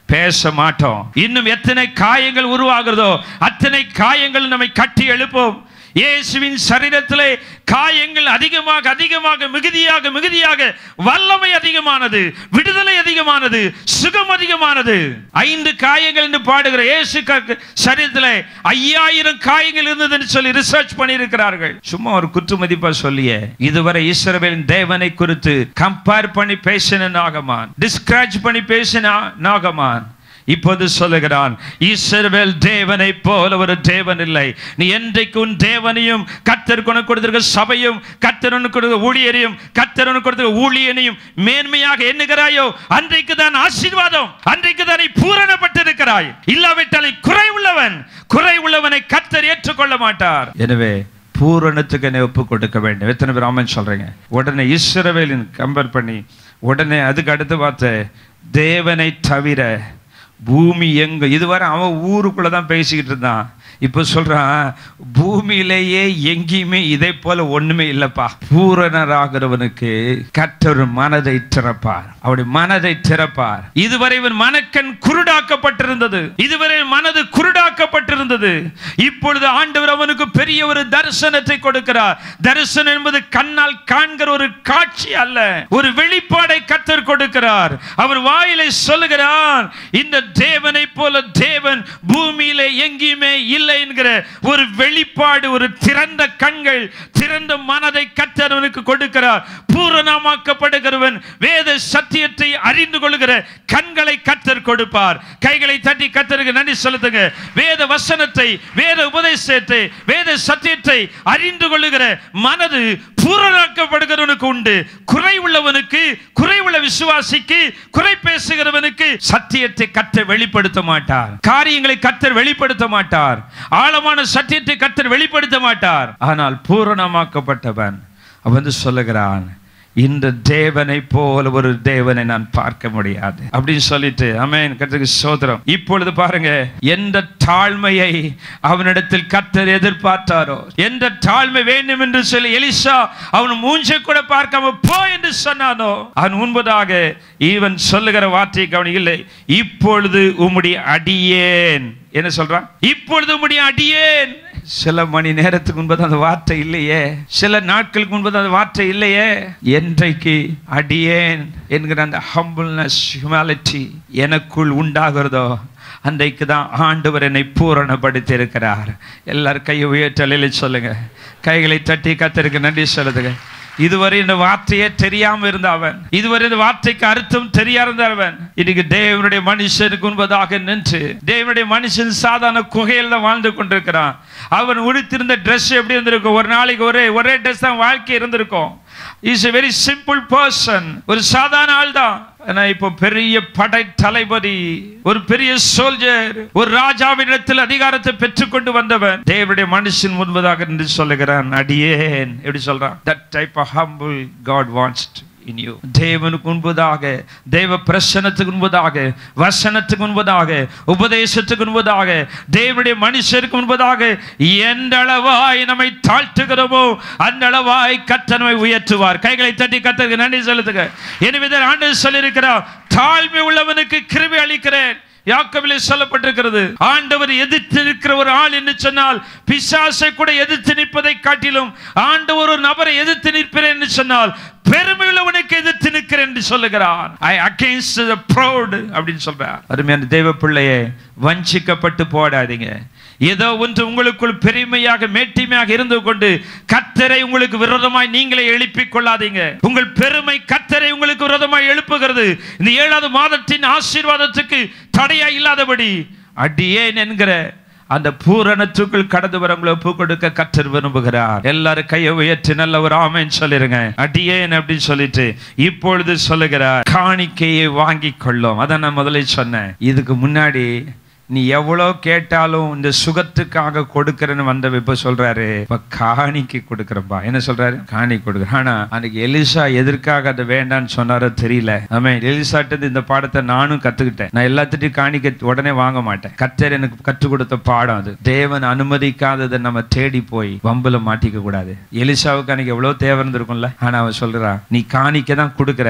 பேச மாட்டோம் இன்னும் எத்தனை காயங்கள் உருவாகிறதோ அத்தனை காயங்கள் நம்மை கட்டி எழுப்போம் இயேசுவின் சரீரத்திலே காயங்கள் அதிகமாக அதிகமாக மிகுதியாக மிகுதியாக வல்லமை அதிகமானது விடுதலை அதிகமானது சுகம் அதிகமானது ஐந்து காயங்கள் என்று பாடுகிற இயேசு க- சரீரத்திலே ஐயாயிரம் காயங்கள் இருந்ததுன்னு சொல்லி ரிசர்ச் பண்ணியிருக்கிறார்கள் சும்மா ஒரு குற்று மதிப்பா சொல்லியே இதுவரை இஸ்ரவேலின் தேவனை குறித்து கம்பேர் பண்ணி பேசின நாகமான் டிஸ்கிராச் பண்ணி பேசின நாகமான் இப்போது சொல்லுகிறான் இஸ்ரவேல் தேவனை போல ஒரு தேவன் இல்லை நீ என்றைக்கு உன் தேவனையும் கத்தர் உனக்கு கொடுத்திருக்க சபையும் கத்தர் உனக்கு கொடுத்த ஊழியரையும் கத்தர் உனக்கு கொடுத்த ஊழியனையும் மேன்மையாக எண்ணுகிறாயோ அன்றைக்கு தான் ஆசீர்வாதம் அன்றைக்கு தான் நீ பூரணப்பட்டிருக்கிறாய் இல்லாவிட்டால் நீ குறை உள்ளவன் குறை உள்ளவனை கத்தர் ஏற்றுக்கொள்ள மாட்டார் எனவே பூரணத்துக்கு என்னை ஒப்பு கொடுக்க வேண்டும் எத்தனை பேர் ஆமென் சொல்றீங்க உடனே இஸ்ரவேலின் கம்பேர் பண்ணி உடனே அதுக்கு அடுத்து பார்த்த தேவனை தவிர பூமி எங்க இதுவரை அவன் ஊருக்குள்ள தான் பேசிக்கிட்டு இருந்தான் இப்போ சொல்றான் பூமியிலேயே எங்கேயுமே இதை போல ஒண்ணுமே இல்லப்பா பூரணராகிறவனுக்கு கற்றொரு மனதை திறப்பார் அவருடைய மனதை திறப்பார் இதுவரை இவன் மனக்கண் குருடாக்கப்பட்டிருந்தது இதுவரை மனது குருடாக்கப்பட்டிருந்தது இப்பொழுது ஆண்டவர் அவனுக்கு பெரிய ஒரு தரிசனத்தை கொடுக்கிறார் தரிசனம் என்பது கண்ணால் காண்கிற ஒரு காட்சி அல்ல ஒரு வெளிப்பாடை கத்தர் கொடுக்கிறார் அவர் வாயிலை சொல்லுகிறார் இந்த தேவனை போல தேவன் பூமியிலே எங்கேயுமே இல்லை என்கிற ஒரு வெளிப்பாடு ஒரு திறந்த கண்கள் திறந்த மனதை கத்தர் அவனுக்கு கொடுக்கிறார் பூரணமாக்கப்படுகிறவன் வேத சத்தியத்தை அறிந்து கொள்கிற கண்களை கத்தர் கொடுப்பார் கைகளை தட்டி கத்தருக்கு நன்றி செலுத்துங்க வேத வசனத்தை வேத உபதேசத்தை வேத சத்தியத்தை அறிந்து கொள்ளுகிற மனது பூரணமாக்கப்படுகிறவனுக்கு உண்டு குறை உள்ளவனுக்கு குறை உள்ள விசுவாசிக்கு குறை பேசுகிறவனுக்கு சத்தியத்தை கத்தர் வெளிப்படுத்த மாட்டார் காரியங்களை கத்தர் வெளிப்படுத்த மாட்டார் ஆழமான சத்தியத்தை கத்தர் வெளிப்படுத்த மாட்டார் ஆனால் பூரணமாக்கப்பட்டவன் அவன் வந்து சொல்லுகிறான் இந்த தேவனை போல ஒரு தேவனை நான் பார்க்க முடியாது அப்படின்னு சொல்லிட்டு அமேன் கர்த்தருக்கு சோதரம் இப்பொழுது பாருங்க எந்த தாழ்மையை அவனிடத்தில் கர்த்தர் எதிர்பார்த்தாரோ எந்த தாழ்மை வேண்டும் என்று சொல்லி எலிசா அவன் மூஞ்சை கூட பார்க்காம போ என்று சொன்னானோ அவன் முன்பதாக இவன் சொல்லுகிற வார்த்தையை கவனிக்கவில்லை இப்பொழுது உம்முடைய அடியேன் என்ன சொல்றான் இப்பொழுது உம்முடைய அடியேன் சில மணி நேரத்துக்கு முன்பது அந்த வார்த்தை இல்லையே சில நாட்களுக்கு முன்பது அந்த வார்த்தை இல்லையே என்றைக்கு அடியேன் என்கிற அந்த ஹம்பிள்னஸ் ஹியூமாலிட்டி எனக்குள் உண்டாகிறதோ அன்றைக்கு தான் ஆண்டவர் என்னை பூரணப்படுத்தி இருக்கிறார் எல்லாரும் கையை உயர்த்தலையில சொல்லுங்க கைகளை தட்டி கத்தருக்கு நன்றி சொல்லுதுங்க இதுவரை இந்த வார்த்தையே தெரியாம இருந்த அவன் இதுவரை இந்த வார்த்தைக்கு அர்த்தம் தெரியாத அவன் இன்னைக்கு தேவனுடைய மனுஷனுக்கு முன்பதாக நின்று தேவனுடைய மனுஷன் சாதாரண குகையில வாழ்ந்து கொண்டிருக்கிறான் அவன் உடுத்திருந்த ட்ரெஸ் எப்படி இருந்திருக்கும் ஒரு நாளைக்கு ஒரே ஒரே ட்ரெஸ் தான் வாழ்க்கை இருந்திருக்கும் is a very simple person ஒரு சாதாரண ஆள் தான் ஆனா இப்போ பெரிய படை தளபதி ஒரு பெரிய சோல்ஜர் ஒரு ராஜாவினிடத்தில் அதிகாரத்தை பெற்றுக்கொண்டு வந்தவன் தேவனுடைய மனுஷன் முன்பதாக நின்று சொல்லுகிறான் அடியேன் எப்படி சொல்றான் that type of humble God wants in you தேவனுக்கு முன்பதாக தேவ பிரசனத்துக்கு முன்பதாக வசனத்துக்கு முன்பதாக உபதேசத்துக்கு முன்பதாக தேவனுடைய மனுஷருக்கு முன்பதாக எந்த அளவாய் நம்மை தாழ்த்துகிறோமோ அந்த அளவாய் கர்த்தர் நம்மை உயர்த்துவார் கைகளை தட்டி கத்தருக்கு நன்றி செலுத்துங்க எனவே தான் ஆண்டு சொல்லியிருக்கிறார் தாழ்மை உள்ளவனுக்கு கிருபை அளிக்கிறேன் யாக்கவிலே சொல்லப்பட்டிருக்கிறது ஆண்டவர் எதிர்த்து நிற்கிற ஒரு ஆள் என்று சொன்னால் பிசாசை கூட எதிர்த்து நிற்பதை காட்டிலும் ஆண்டவர் ஒரு நபரை எதிர்த்து நிற்பேன் என்று சொன்னால் பெருமையுள்ளவனுக்கு எதிர்த்து நிற்கிறேன் என்று சொல்லுகிறார் ஐ அகேன்ஸ்ட் த ப்ரௌட் அப்படின்னு சொல்றார் அருமையான தெய்வ பிள்ளையே வஞ்சிக்கப்பட்டு போடாதீங்க ஏதோ ஒன்று உங்களுக்குள் பெருமையாக மேட்டிமையாக இருந்து கொண்டு கத்தரை உங்களுக்கு விரோதமாய் நீங்களே எழுப்பிக் கொள்ளாதீங்க உங்கள் பெருமை கத்தரை உங்களுக்கு விரோதமாய் எழுப்புகிறது இந்த ஏழாவது மாதத்தின் ஆசீர்வாதத்துக்கு தடையா இல்லாதபடி அடியேன் என்கிற அந்த பூரணத்துக்குள் கடந்து வர உங்களை ஒப்பு கொடுக்க கத்தர் விரும்புகிறார் எல்லாரும் கையை உயர்த்தி நல்ல ஒரு ஆமைன்னு சொல்லிருங்க அடியேன் அப்படின்னு சொல்லிட்டு இப்பொழுது சொல்லுகிறார் காணிக்கையை வாங்கி கொள்ளும் அதான் நான் முதல்ல சொன்னேன் இதுக்கு முன்னாடி நீ எவ்வளோ கேட்டாலும் இந்த சுகத்துக்காக கொடுக்கறேன்னு வந்த இப்ப சொல்றாரு இப்ப காணிக்கு கொடுக்கறப்பா என்ன சொல்றாரு காணி கொடுக்குற ஆனா அன்னைக்கு எலிசா எதற்காக அதை வேண்டான்னு சொன்னாரோ தெரியல ஆமா எலிசாட்டு இந்த பாடத்தை நானும் கத்துக்கிட்டேன் நான் எல்லாத்துட்டையும் காணிக்க உடனே வாங்க மாட்டேன் கத்தர் எனக்கு கற்றுக் கொடுத்த பாடம் அது தேவன் அனுமதிக்காததை நம்ம தேடி போய் வம்புல மாட்டிக்க கூடாது எலிசாவுக்கு அன்னைக்கு எவ்வளவு தேவை இருந்திருக்கும்ல ஆனா அவன் சொல்றான் நீ காணிக்க தான் கொடுக்குற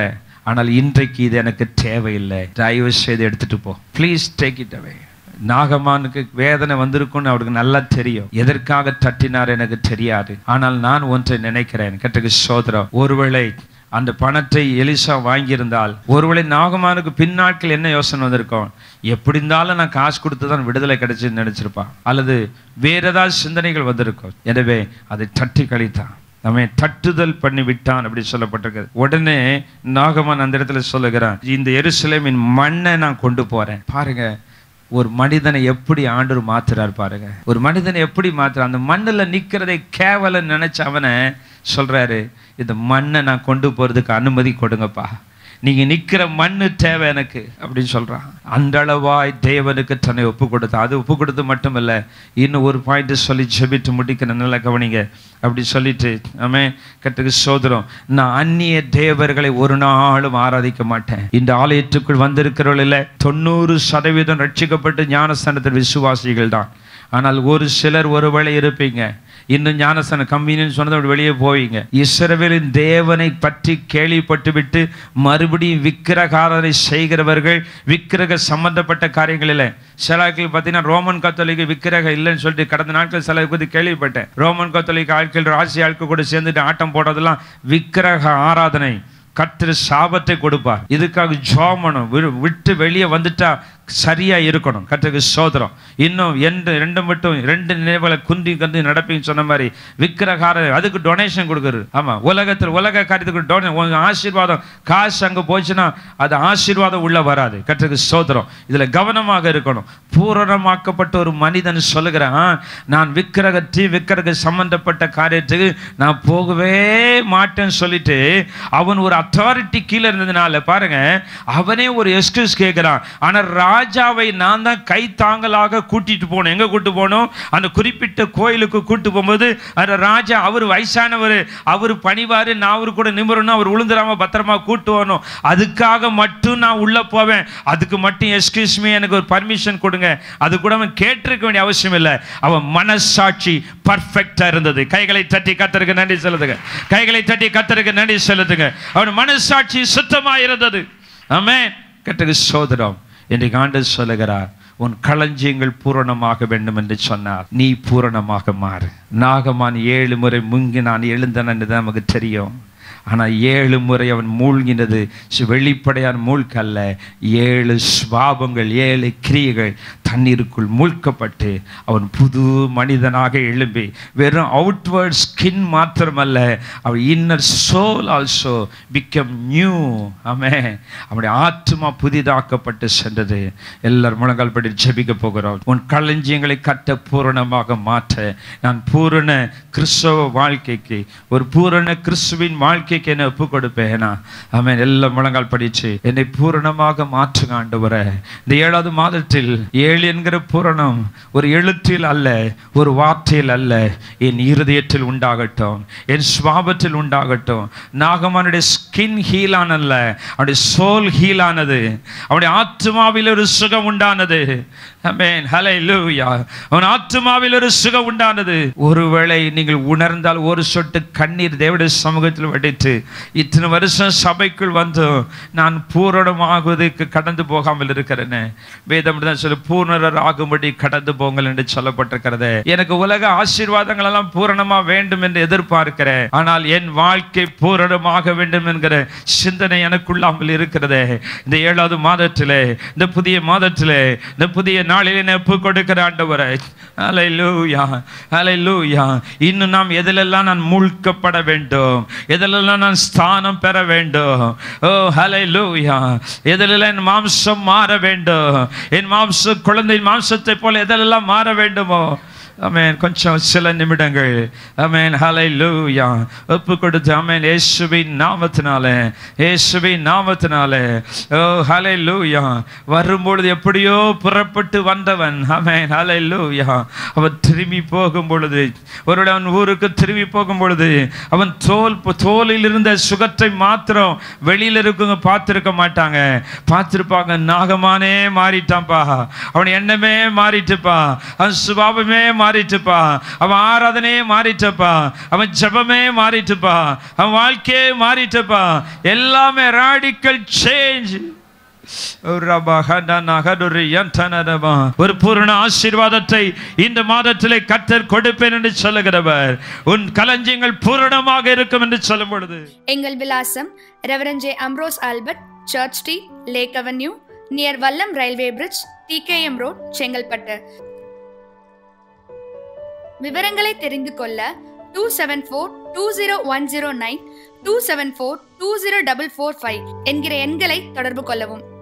ஆனால் இன்றைக்கு இது எனக்கு தேவையில்லை தயவு செய்து எடுத்துட்டு போ ப்ளீஸ் டேக் இட் அவே நாகமானுக்கு வேதனை வந்திருக்கும்னு அவருக்கு நல்லா தெரியும் எதற்காக தட்டினார் எனக்கு தெரியாது ஆனால் நான் ஒன்றை நினைக்கிறேன் கட்டுக்கு சோதரம் ஒருவேளை அந்த பணத்தை எலிசா வாங்கியிருந்தால் ஒருவேளை நாகமானுக்கு பின்னாட்கள் என்ன யோசனை வந்திருக்கும் எப்படி இருந்தாலும் நான் காசு கொடுத்து தான் விடுதலை கிடைச்சுன்னு நினைச்சிருப்பான் அல்லது வேற ஏதாவது சிந்தனைகள் வந்திருக்கும் எனவே அதை தட்டி கழித்தான் நம்ம தட்டுதல் பண்ணி விட்டான் அப்படி சொல்லப்பட்டிருக்கிறது உடனே நாகமான் அந்த இடத்துல சொல்லுகிறான் இந்த எருசலேமின் மண்ணை நான் கொண்டு போறேன் பாருங்க ஒரு மனிதனை எப்படி ஆண்டவர் மாத்துறார் பாருங்க ஒரு மனிதனை எப்படி மாத்துறார் அந்த மண்ணுல நிக்கிறதை கேவலம் நினைச்ச அவனை சொல்றாரு இந்த மண்ணை நான் கொண்டு போறதுக்கு அனுமதி கொடுங்கப்பா நீங்க நிக்கிற மண்ணு தேவை எனக்கு அப்படின்னு சொல்றான் அந்த அளவாய் தேவனுக்கு தன்னை ஒப்பு கொடுத்தான் அது ஒப்பு கொடுத்து மட்டுமல்ல இன்னும் ஒரு பாயிண்ட் சொல்லி ஜெபித்து முடிக்கிற நல்லா கவனிங்க அப்படி சொல்லிட்டு ஆமே கட்டுக்கு சோதரம் நான் அந்நிய தேவர்களை ஒரு நாளும் ஆராதிக்க மாட்டேன் இந்த ஆலயத்துக்குள் வந்திருக்கிறவர்களில் தொண்ணூறு சதவீதம் ரட்சிக்கப்பட்டு ஞானஸ்தானத்தில் விசுவாசிகள் தான் ஆனால் ஒரு சிலர் ஒருவேளை இருப்பீங்க இன்னும் ஞானஸ்தான கம்மின்னு சொன்னதை அப்படி வெளியே போவீங்க இஸ்ரவேலின் தேவனை பற்றி கேள்விப்பட்டு விட்டு மறுபடியும் விக்கிரகாரனை செய்கிறவர்கள் விக்கிரக சம்பந்தப்பட்ட காரியங்களில் சில ஆட்கள் பார்த்தீங்கன்னா ரோமன் கத்தோலிக்க விக்கிரகம் இல்லைன்னு சொல்லிட்டு கடந்த நாட்கள் சில பற்றி கேள்விப்பட்டேன் ரோமன் கத்தோலிக்க ஆட்கள் ராசி ஆட்கள் கூட சேர்ந்துட்டு ஆட்டம் போடுறதெல்லாம் விக்கிரக ஆராதனை கர்த்தர் சாபத்தை கொடுப்பார் இதுக்காக ஜோமனும் விட்டு வெளியே வந்துட்டா சரியா இருக்கணும் கர்த்தருக்கு சோதரம் இன்னும் எந்த ரெண்டு மட்டும் ரெண்டு நினைவுகளை குந்தி கந்தி நடப்பீங்கன்னு சொன்ன மாதிரி விக்கிரகார அதுக்கு டொனேஷன் கொடுக்குறது ஆமா உலகத்தில் உலக காரியத்துக்கு டொனே உங்க ஆசீர்வாதம் காசு அங்க போச்சுன்னா அது ஆசீர்வாதம் உள்ள வராது கர்த்தருக்கு சோதரம் இதுல கவனமாக இருக்கணும் பூரணமாக்கப்பட்ட ஒரு மனிதன் சொல்லுகிறான் நான் விக்கிரகத்தி விக்கிரக சம்பந்தப்பட்ட காரியத்துக்கு நான் போகவே மாட்டேன்னு சொல்லிட்டு அவன் ஒரு அத்தாரிட்டி கீழே இருந்ததுனால பாருங்க அவனே ஒரு எக்ஸ்கியூஸ் கேட்கிறான் ஆனா ராஜாவை நான் தான் கை தாங்கலாக கூட்டிட்டு போனோம் எங்க கூட்டு போனோம் அந்த குறிப்பிட்ட கோயிலுக்கு கூட்டு போகும்போது அந்த ராஜா அவர் வயசானவர் அவர் பணிவாரு நான் அவரு கூட நிமிரணும் அவர் உளுந்துராம பத்திரமா கூட்டு வரணும் அதுக்காக மட்டும் நான் உள்ள போவேன் அதுக்கு மட்டும் எக்ஸ்கியூஸ் மீ எனக்கு ஒரு பர்மிஷன் கொடுங்க அது கூட அவன் கேட்டிருக்க வேண்டிய அவசியம் இல்லை அவன் மனசாட்சி பர்ஃபெக்டா இருந்தது கைகளை தட்டி கத்தருக்கு நன்றி செலுத்துங்க கைகளை தட்டி கத்தருக்கு நன்றி செலுத்துங்க அவன் மனசாட்சி சுத்தமா இருந்தது ஆமென் கட்டுக்கு சோதரம் இன்றைக்கு ஆண்டு சொல்லுகிறார் உன் களஞ்சியங்கள் பூரணமாக வேண்டும் என்று சொன்னார் நீ பூரணமாக மாறு நாகமான் ஏழு முறை முங்கி நான் எழுந்தனன் என்று நமக்கு தெரியும் ஆனால் ஏழு முறை அவன் மூழ்கினது சு- வெளிப்படையான மூழ்கல்ல ஏழு ஸ்வாபங்கள் ஏழு கிரியைகள் தண்ணீருக்குள் மூழ்கப்பட்டு அவன் புது மனிதனாக எழும்பி வெறும் அவுட்வர்ட் ஸ்கின் மாத்திரமல்ல அவன் inner soul also become new ஆமே அவனுடைய ஆத்மா புதிதாக்கப்பட்டு சென்றது எல்லாரும் முழங்கால் படி ஜெபிக்க போகிறோம் உன் களஞ்சியங்களை கட்ட பூரணமாக மாற்ற நான் பூரண கிறிஸ்தவ வாழ்க்கைக்கு ஒரு பூரண கிறிஸ்துவின் வாழ்க்கைக்கு என்னை ஒப்பு கொடுப்பேனா அவன் எல்லாம் முழங்கால் படிச்சு என்னை பூரணமாக மாற்றுங்க ஆண்டவரே இந்த ஏழாவது மாதத்தில் ஏழு என்கிற பூரணம் ஒரு எழுத்தில் அல்ல ஒரு வார்த்தையில் அல்ல என் இருதயத்தில் உண்டாகட்டும் என் சுவாபத்தில் உண்டாகட்டும் நாகமானுடைய ஸ்கின் ஹீலானல்ல அவனுடைய சோல் ஹீலானது அவனுடைய ஆத்மாவில் ஒரு சுகம் உண்டானது ஆமென் ஹalleluya அவன் ஆத்மாவில் ஒரு சுகம் உண்டானது ஒருவேளை நீங்கள் உணர்ந்தால் ஒரு சொட்டு கண்ணீர் தேவனுடைய சமூகத்தில் வடித்து இத்தனை வருஷம் சபைக்குள் வந்து நான் பூரணமாகுவதற்கு கடந்து போகாமல் இருக்கிறேன்னு வேதம் தான் சொல்லி பூர்ணர் ஆகும்படி கடந்து போங்கள் என்று சொல்லப்பட்டிருக்கிறது எனக்கு உலக ஆசீர்வாதங்கள் எல்லாம் பூரணமா வேண்டும் என்று எதிர்பார்க்கிறேன் ஆனால் என் வாழ்க்கை பூரணமாக வேண்டும் என்கிற சிந்தனை எனக்குள்ளாமல் இருக்கிறது இந்த ஏழாவது மாதத்திலே இந்த புதிய மாதத்திலே இந்த புதிய நாளிலே என்னை ஒப்பு கொடுக்கிற ஆண்டவரை ஹalleluya ஹalleluya இன்னும் நாம் எதிலெல்லாம் நான் மூழ்கப்பட வேண்டும் எதிலெல்லாம் நான் ஸ்தானம் பெற வேண்டும் ஓ ஹalleluya எதிலெல்லாம் என் மாம்சம் மாற வேண்டும் என் மாம்ச குழந்தையின் மாம்சத்தை போல எதிலெல்லாம் மாற வேண்டுமோ ஆமென் கொஞ்சம் சில நிமிடங்கள் ஆமென் ஹalleluya ஒப்பு கொடுத்து ஆமென் இயேசுவின் நாமத்தினாலே இயேசுவின் நாமத்தினாலே ஓ ஹalleluya வரும்பொழுது எப்படியோ புறப்பட்டு வந்தவன் ஆமென் ஹalleluya அவன் திரும்பி போகும் பொழுது ஒருவேளை அவன் ஊருக்கு திரும்பி போகும் பொழுது அவன் தோல் தோலில் இருந்த சுகத்தை மாத்திரம் வெளியில இருக்கவங்க பார்த்திருக்க மாட்டாங்க பார்த்திருப்பாங்க நாகமானே மாறிட்டான்ப்பா அவன் எண்ணமே மாறிட்டுப்பா அவன் சுபாவமே மாறிட்டுப்பா அவன் ஆராதனையே மாறிட்டப்பா அவன் ஜெபமே மாறிட்டுப்பா அவன் வாழ்க்கையே மாறிட்டுப்பா எல்லாமே ராடிக்கல் சேஞ்ச் ஒரு பூரண ஆசீர்வாதத்தை இந்த மாதத்திலே கத்தர் கொடுப்பேன் என்று சொல்லுகிறவர் உன் களஞ்சியங்கள் பூரணமாக இருக்கும் என்று சொல்லும் பொழுது எங்கள் விலாசம் reverend J Ambrose Albert church street lake avenue near Vallam railway bridge TKM road Chengalpattu விவரங்களை தெரிந்து கொள்ள two seven four two zero one zero nine two seven four two zero double four five என்கிற எண்களை தொடர்பு கொள்ளவும்